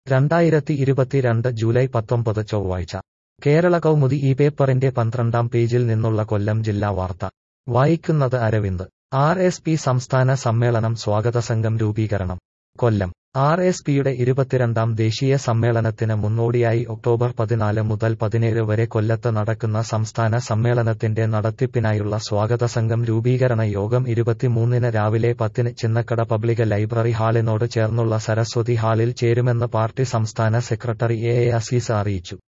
രണ്ടായിരത്തി ഇരുപത്തിരണ്ട് ജൂലൈ പത്തൊമ്പത് ചൊവ്വാഴ്ച കേരള കൗമുദി ഈ പേപ്പറിന്റെ പന്ത്രണ്ടാം പേജിൽ നിന്നുള്ള കൊല്ലം ജില്ലാ വാർത്ത വായിക്കുന്നത് അരവിന്ദ് ആർ എസ് പി സംസ്ഥാന സമ്മേളനം സ്വാഗത സംഘം രൂപീകരണം കൊല്ലം ആർ എസ് പിയുടെ ഇരുപത്തിരണ്ടാം ദേശീയ സമ്മേളനത്തിന് മുന്നോടിയായി ഒക്ടോബർ പതിനാല് മുതൽ പതിനേഴ് വരെ കൊല്ലത്ത് നടക്കുന്ന സംസ്ഥാന സമ്മേളനത്തിന്റെ നടത്തിപ്പിനായുള്ള സ്വാഗത സംഘം രൂപീകരണ യോഗം ഇരുപത്തിമൂന്നിന് രാവിലെ പത്തിന് ചിന്നക്കട പബ്ലിക് ലൈബ്രറി ഹാളിനോട് ചേർന്നുള്ള സരസ്വതി ഹാളിൽ ചേരുമെന്ന് പാർട്ടി സംസ്ഥാന സെക്രട്ടറി എ എ അസീസ് അറിയിച്ചു